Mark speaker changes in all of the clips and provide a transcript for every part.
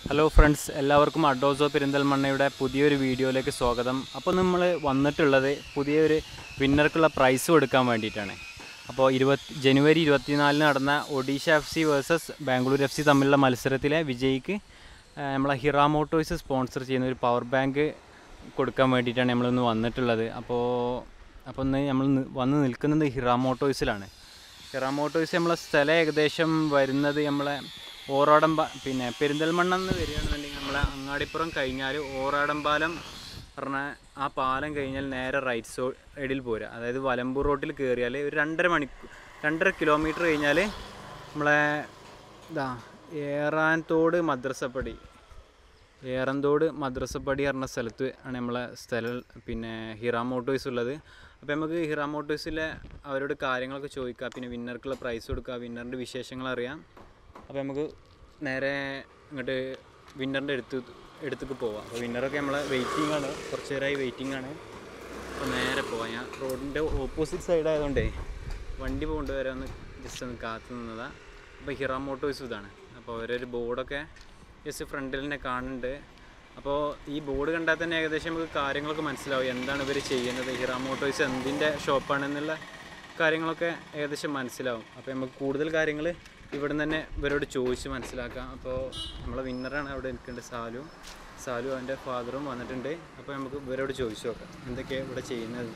Speaker 1: Hello friends എല്ലാവർക്കും അഡോസോ പെരിന്തൽമണ്ണയുടെ പുതിയൊരു വീഡിയോയിലേക്ക് സ്വാഗതം അപ്പോൾ നമ്മൾ വന്നിട്ടുള്ളത് പുതിയൊരു വിന്നർക്കുള്ള പ്രൈസ് കൊടുക്കാൻ വേണ്ടിയിട്ടാണ് അപ്പോൾ ഇരുപത്തി ജനുവരി ഇരുപത്തിനാലിന് നടന്ന Odisha F C versus Bangalore F C തമ്മിലുള്ള മത്സരത്തിലെ വിജയിക്ക് ആ, നമ്മളെ ഹിറ മോട്ടോഴ്സ് സ്പോൺസർ ചെയ്യുന്ന ഒരു പവർ ബാങ്ക് കൊടുക്കാൻ വേണ്ടിയിട്ടാണ് നമ്മളിന്ന് വന്നിട്ടുള്ളത് അപ്പോൾ അപ്പോൾ ഇന്ന് നമ്മൾ നി- വന്ന് നിൽക്കുന്നത് ഹിറ മോട്ടോഴ്സിലാണ് ഹിറ മോട്ടോഴ്സ് നമ്മളെ സ്ഥലം ഏകദേശം വരുന്നത് നമ്മളെ ഓറാടമ്പ പിന്നെ പെരിന്തൽമണ്ണ എന്ന് വരികയാണെന്നുണ്ടെങ്കിൽ നമ്മളെ അങ്ങാടിപ്പുറം കഴിഞ്ഞാൽ ഓറാടമ്പാലം പറഞ്ഞ ആ പാലം കഴിഞ്ഞാൽ നേരെ റൈറ്റ് സൈഡിൽ പോരുക അതായത് വലമ്പൂർ റോട്ടിൽ കയറിയാൽ ഒരു രണ്ടര മണിക്കൂർ രണ്ടര കിലോമീറ്റർ കഴിഞ്ഞാൽ നമ്മളെ ഇതാ ഏറാൻതോട് മദ്രസപ്പടി ഏറന്തോട് മദ്രസപ്പടി പറഞ്ഞ സ്ഥലത്ത് ആണ് നമ്മളെ സ്ഥലം പിന്നെ ഹിറ മോട്ടോഴ്സ് ഉള്ളത് അപ്പോൾ നമുക്ക് ഹിറ മോട്ടോഴ്സിലെ അവരോട് കാര്യങ്ങളൊക്കെ ചോദിക്കാം പിന്നെ വിന്നർക്കുള്ള പ്രൈസ് കൊടുക്കുക വിന്നറിൻ്റെ വിശേഷങ്ങൾ അറിയാം അപ്പോൾ നമുക്ക് നേരെ ഇങ്ങോട്ട് വിന്നറിൻ്റെ അടുത്ത് അടുത്തേക്ക് പോവാം അപ്പോൾ വിന്നറൊക്കെ നമ്മളെ വെയിറ്റിംഗ് ആണ് കുറച്ച് നേരമായി വെയിറ്റിംഗ് ആണ് അപ്പോൾ നേരെ പോവാം ഞാൻ റോഡിൻ്റെ ഓപ്പോസിറ്റ് സൈഡ് ആയതുകൊണ്ടേ വണ്ടി പോകൊണ്ട് വരെ ഒന്ന് ജസ്റ്റ് ഒന്ന് കാത്തു നിന്നതാണ് അപ്പോൾ ഹിറ മോട്ടോഴ്സ് ഇതാണ് അപ്പോൾ ഓരോരു ബോർഡൊക്കെ ജസ്റ്റ് ഫ്രണ്ടിൽ തന്നെ കാണുന്നുണ്ട് അപ്പോൾ ഈ ബോർഡ് കണ്ടാൽ തന്നെ ഏകദേശം നമുക്ക് കാര്യങ്ങളൊക്കെ മനസ്സിലാവും എന്താണ് ഇവർ ചെയ്യുന്നത് ഹിറ മോട്ടോഴ്സ് എന്തിൻ്റെ ഷോപ്പാണെന്നുള്ള കാര്യങ്ങളൊക്കെ ഏകദേശം മനസ്സിലാവും അപ്പോൾ നമുക്ക് കൂടുതൽ കാര്യങ്ങൾ ഇവിടെ നിന്ന് തന്നെ ഇവരോട് ചോദിച്ച് മനസ്സിലാക്കാം അപ്പോൾ നമ്മളെ വിന്നറാണ് അവിടെ നിൽക്കേണ്ടത് സാലു സാലു അവൻ്റെ ഫാദറും വന്നിട്ടുണ്ട് അപ്പോൾ നമുക്ക് ഇവരോട് ചോദിച്ചു നോക്കാം എന്തൊക്കെയാണ് ഇവിടെ ചെയ്യുന്നത്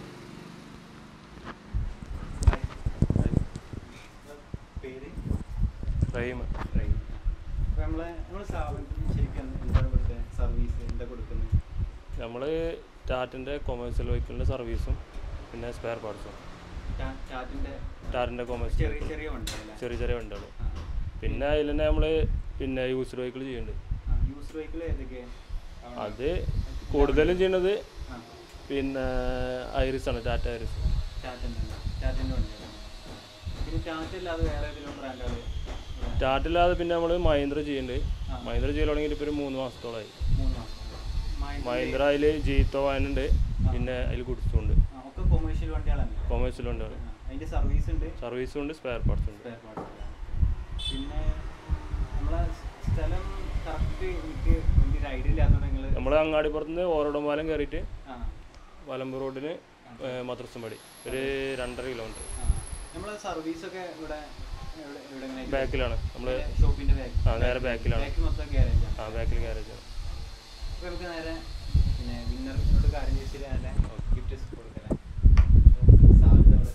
Speaker 1: പേര്
Speaker 2: റഹീം
Speaker 1: അപ്പോൾ നമ്മളെ നമ്മളെ സ്ഥാപനത്തിന് ശരിക്കും എന്താണ് ഇവിടുത്തെ സർവീസ് എന്താ കൊടുക്കുന്നത്
Speaker 2: നമ്മൾ ടാറ്റിൻ്റെ കൊമേഴ്സ്യൽ വെഹിക്കിളിൻ്റെ സർവീസും പിന്നെ സ്പെയർ പാർട്സും
Speaker 1: ചാറ്റിൻ്റെ
Speaker 2: ടാറ്റിൻ്റെ കൊമേഴ്സ്യൽ
Speaker 1: ചെറിയ ചെറിയ വണ്ടികളല്ലേ
Speaker 2: ചെറിയ ചെറിയ വണ്ടികൾ പിന്നെ അതിൽ തന്നെ നമ്മൾ പിന്നെ യൂസ്ഡ് വെഹിക്കിൾ ചെയ്യുന്നുണ്ട്
Speaker 1: യൂസ് വെഹിക്കിൾ ഏതൊക്കെ
Speaker 2: അത് കൂടുതലും ചെയ്യുന്നത്
Speaker 1: ആ
Speaker 2: പിന്നെ ഐറിസ് ആണ് ടാറ്റ ഐറിസ്
Speaker 1: ടാറ്റിൻ്റെ ടാറ്റിൻ്റെ വണ്ടികളാണ് പിന്നെ ടാറ്റ അല്ലാതെ വേറെ ഏതെങ്കിലും ബ്രാൻഡുകൾ
Speaker 2: ടാറ്റില്ലാതെ പിന്നെ നമ്മൾ മഹീന്ദ്ര ചെയ്യുന്നുണ്ട്
Speaker 1: ആ.
Speaker 2: മഹീന്ദ്ര ചെയ്യൽ തുടങ്ങിയിട്ട് ഇപ്പോൾ ഒരു മൂന്ന് മാസത്തോളമായി
Speaker 1: മൂന്ന് മാസം മൈ-
Speaker 2: മഹീന്ദ്ര അതിൽ ജീത്തോ വാനുണ്ട് പിന്നെ അതിൽ കുടിച്ചുണ്ട്
Speaker 1: ആ, ഒക്കെ കൊമേഴ്ഷ്യൽ വണ്ടികളാണ്
Speaker 2: കൊമേഴ്സ്യൽ വണ്ടികൾ
Speaker 1: അതിൻ്റെ സർവീസ് ഉണ്ട്
Speaker 2: സർവീസും ഉണ്ട് സ്പെയർ പാർട്സും ഉണ്ട്
Speaker 1: spare parts ഉണ്ട്. പിന്നെ നമ്മളെ സ്ഥലം കറക്റ്റ് എനിക്ക് വലിയൊരു ഐഡിയ ഇല്ലാത്തതുകൊണ്ട് നിങ്ങൾ
Speaker 2: നമ്മൾ അങ്ങാടിപ്പുറത്തുനിന്ന് ഓരോടമ്പാലം കയറിയിട്ട്
Speaker 1: ആ
Speaker 2: വലമ്പ് റോഡിന് മദ്രസമ്പടി ഒരു രണ്ടര കിലോമീറ്റർ
Speaker 1: നമ്മളെ സർവീസ് ഒക്കെ ഇവിടെ എവിടെ എവിടെ എങ്ങനെ
Speaker 2: ബാക്കിലാണ് നമ്മൾ
Speaker 1: ഷോപ്പിന്റെ ബാക്ക്
Speaker 2: ആ നേരെ ബാക്കിലാണ്
Speaker 1: ബാക്ക് മൊത്തം ഗ്യാരേജ് ആണ്
Speaker 2: ആ ബാക്കിൽ ഗ്യാരേജ് ആണ്
Speaker 1: അപ്പോൾ നമുക്ക് നേരെ പിന്നെ വിന്നറിനോട് കാര്യം ചോദിച്ചിട്ട് നല്ല ഗിഫ്റ്റ് കൊടുക്കലേ സാധനം അവിടെ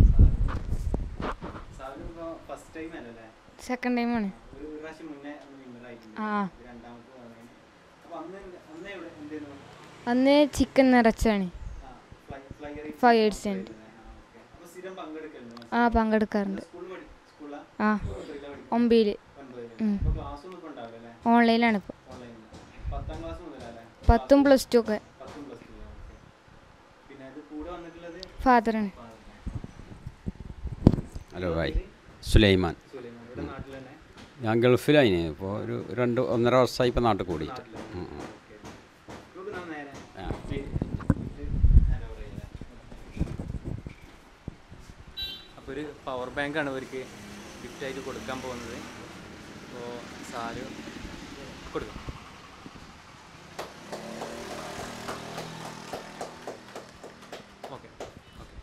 Speaker 1: സാധനം ഇപ്പോൾ ഫസ്റ്റ് ടൈം അല്ലല്ലേ
Speaker 3: സെക്കൻഡ് ടൈമാണ്
Speaker 1: ഒരു ഒരു പ്രാവശ്യം മുന്നേ വിന്നർ ആയിട്ടുണ്ട്
Speaker 3: ആ
Speaker 1: ഇത് രണ്ടാമത്തെ തവണയാണ് അപ്പോൾ അന്ന് അന്ന് എവിടെ എന്തായിരുന്നു
Speaker 3: അന്ന് ചിക്കൻ നിറച്ചാണ്
Speaker 1: ആ ഫ്ലൈ ഫ്ലൈയർ
Speaker 3: Flyers ഉണ്ട്.
Speaker 1: അപ്പോൾ സ്ഥിരം പങ്കെടുക്കലുണ്ട്
Speaker 3: ആ പങ്കെടുക്കാറുണ്ട്
Speaker 1: സ്കൂൾ പഠി സ്കൂളാ
Speaker 3: ആ
Speaker 1: എത്രയിലാ പഠിക്കുന്നത്?
Speaker 3: ഒമ്പതിൽ
Speaker 1: ഒൻപതില്.
Speaker 3: ഉം.
Speaker 1: അപ്പോൾ ക്ലാസ് ഒന്നും ഇപ്പോൾ ഉണ്ടാവില്ല അല്ലേ
Speaker 3: ഓൺലൈനിലാണ് ഇപ്പോൾ
Speaker 1: ഓൺലൈനിൽ പത്താം ക്ലാസ് മുതലല്ലേ
Speaker 3: പത്തും പ്ലസ് ടു ഒക്കെ
Speaker 1: പത്തും പ്ലസ് ടു പിന്നെ അത് കൂടെ വന്നിട്ടുള്ളത്
Speaker 3: ഫാദറാണ്
Speaker 4: ഹലോ ഭായ് സുലൈമാൻ
Speaker 1: സുലൈമാൻ ഇവിടെ നാട്ടിൽ തന്നെ
Speaker 4: ഞാൻ ഗൾഫിലായിന് ഇപ്പോൾ ഒരു രണ്ട് ഒന്നര വർഷമായി ഇപ്പോൾ നാട്ടിൽ കൂടിയിട്ട് ഉം, ഉം.
Speaker 1: ഓക്കെ നമുക്ക് നാം നേരെ
Speaker 4: ആ.
Speaker 1: അപ്പോൾ ഒരു പവർ ബാങ്കാണ് ഇവർക്ക് ഗിഫ്റ്റായിട്ട് കൊടുക്കാൻ പോകുന്നത് അപ്പോൾ സാല് കൊടുക്കാം ഓക്കെ ഓക്കെ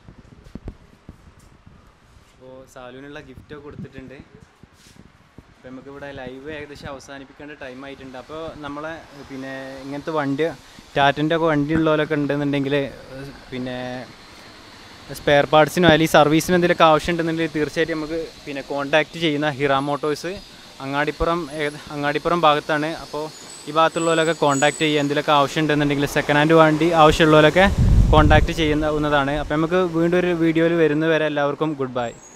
Speaker 1: അപ്പോൾ സാലുവിനുള്ള ഗിഫ്റ്റൊക്കെ കൊടുത്തിട്ടുണ്ട് അപ്പോൾ നമുക്കിവിടെ ലൈവ് ഏകദേശം അവസാനിപ്പിക്കേണ്ട ടൈം ആയിട്ടുണ്ട് അപ്പോൾ നമ്മളെ പിന്നെ ഇങ്ങനത്തെ വണ്ടി ടാറ്റൻ്റെ ഒക്കെ വണ്ടി ഉള്ളവരൊക്കെ ഉണ്ടെന്നുണ്ടെങ്കിൽ പിന്നെ സ്പെയർ പാർട്സിനോ അല്ലെങ്കിൽ സർവീസിന് എന്തെങ്കിലുമൊക്കെ ആവശ്യം ഉണ്ടെന്നുണ്ടെങ്കിൽ തീർച്ചയായിട്ടും നമുക്ക് പിന്നെ കോൺടാക്റ്റ് ചെയ്യുന്ന ഹിറ മോട്ടോഴ്സ് അങ്ങാടിപ്പുറം ഏക- അങ്ങാടിപ്പുറം ഭാഗത്താണ് അപ്പോൾ ഈ ഭാഗത്തുള്ളവരൊക്കെ കോൺടാക്റ്റ് ചെയ്യുക എന്തെങ്കിലുമൊക്കെ ആവശ്യം ഉണ്ടെന്നുണ്ടെങ്കിൽ സെക്കൻഡ് ഹാൻഡ് വണ്ടി ആവശ്യമുള്ളവരൊക്കെ കോൺടാക്റ്റ് ചെയ്യുന്നതാണ് അപ്പോൾ നമുക്ക് വീണ്ടും ഒരു വീഡിയോയിൽ വരുന്നവരെ എല്ലാവർക്കും ഗുഡ് ബൈ